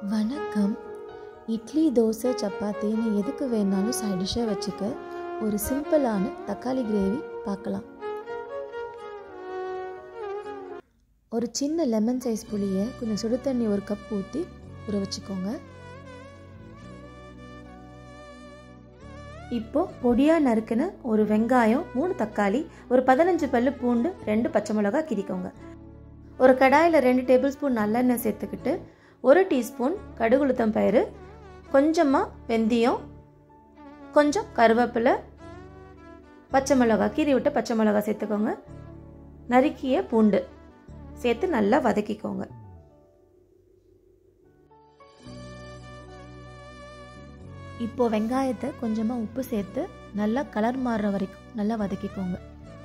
வணக்கம் இட்லி தோசை சப்பாத்தின்னு எதுக்கு வேணாலும் சைட் டிஷ்ஷாக வச்சுக்க ஒரு சிம்பிளான தக்காளி கிரேவி பார்க்கலாம் ஒரு சின்ன லெமன் சைஸ் புளியை கொஞ்சம் சுடு தண்ணி ஒரு கப் ஊற்றி ஊற வச்சுக்கோங்க இப்போ பொடியாக நறுக்குன ஒரு வெங்காயம் மூணு தக்காளி ஒரு பதினஞ்சு பல்லு பூண்டு ரெண்டு பச்சை மிளகாய் கிரிக்கோங்க ஒரு கடாயில் ரெண்டு டேபிள் ஸ்பூன் நல்லெண்ணெய் சேர்த்துக்கிட்டு ஒரு டீஸ்பூன் கடுகுளுத்தம் பயிறு கொஞ்சமாக வெந்தயம் கொஞ்சம் கருவேப்பிலை பச்சை மிளகா கீரி விட்டு பச்சை மிளகா சேர்த்துக்கோங்க நறுக்கிய பூண்டு சேர்த்து நல்லா வதக்கிக்கோங்க இப்போ வெங்காயத்தை கொஞ்சமாக உப்பு சேர்த்து நல்லா கலர் மாறுற வரைக்கும் நல்லா வதக்கிக்கோங்க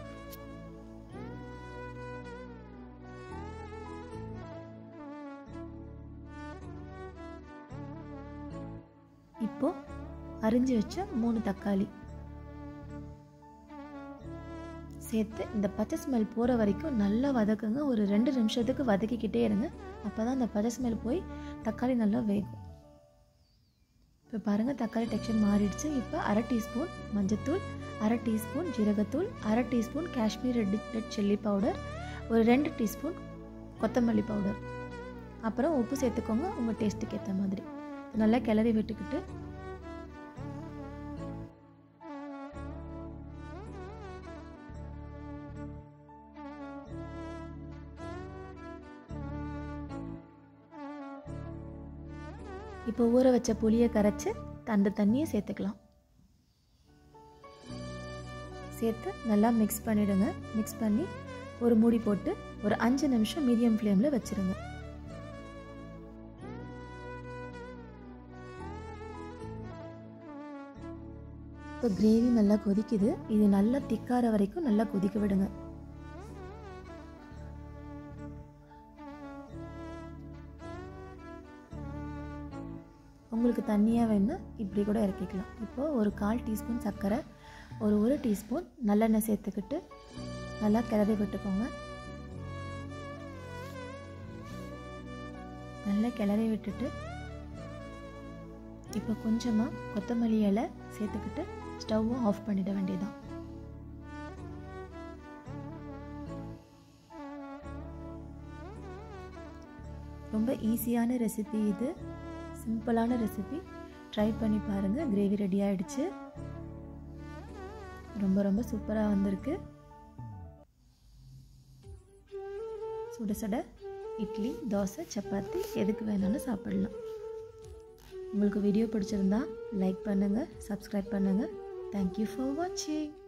இப்போ அரிஞ்சு வச்ச மூணு தக்காளி சேர்த்து இந்த பச்சை ஸ்மெல் போகிற வரைக்கும் நல்லா வதக்குங்க ஒரு ரெண்டு நிமிஷத்துக்கு வதக்கிக்கிட்டே இருங்க அப்போ தான் அந்த பச்சை ஸ்மெல் போய் தக்காளி நல்லா வேகும் இப்போ பாருங்கள் தக்காளி டெக்ஸ்சர் மாறிடுச்சு இப்போ அரை டீஸ்பூன் மஞ்சத்தூள் அரை டீஸ்பூன் ஜீரகத்தூள் அரை teaspoon Kashmir red red chilli powder ஒரு ரெண்டு டீஸ்பூன் கொத்தமல்லி பவுடர் அப்புறம் உப்பு சேர்த்துக்கோங்க உங்கள் டேஸ்ட்டுக்கு ஏற்ற மாதிரி நல்லா கிளறி விட்டுக்கிட்டு இப்போ ஊற வச்ச புளியை கரைச்சி அந்த தண்ணியை சேர்த்துக்கலாம் சேர்த்து நல்லா மிக்ஸ் பண்ணிவிடுங்க மிக்ஸ் பண்ணி ஒரு மூடி போட்டு ஒரு அஞ்சு நிமிஷம் மீடியம் ஃப்ளேமில் வச்சுருங்க இப்போ கிரேவி நல்லா கொதிக்குது இது நல்லா திக்கார வரைக்கும் நல்லா கொதிக்க விடுங்க உங்களுக்கு தண்ணியாக வேணும்னா இப்படி கூட இறக்கிக்கலாம் இப்போது ஒரு கால் டீஸ்பூன் சர்க்கரை ஒரு ஒரு டீஸ்பூன் நல்லெண்ணெய் சேர்த்துக்கிட்டு நல்லா கிளறி விட்டுக்கோங்க நல்லா கிளறி விட்டுட்டு இப்போ கொஞ்சமாக கொத்தமல்லி இலை சேர்த்துக்கிட்டு ஸ்டவ்வும் ஆஃப் பண்ணிட வேண்டியதான் ரொம்ப ஈஸியான ரெசிபி இது சிம்பிளான ரெசிபி ட்ரை பண்ணி பாருங்கள் கிரேவி ரெடி ஆகிடுச்சு ரொம்ப ரொம்ப சூப்பராக வந்திருக்கு சுட சுட இட்லி தோசை சப்பாத்தி எதுக்கு வேணாலும் சாப்பிடலாம் உங்களுக்கு வீடியோ பிடிச்சிருந்தா லைக் பண்ணுங்கள் சப்ஸ்கிரைப் பண்ணுங்கள் தேங்க்யூ ஃபார் வாட்சிங்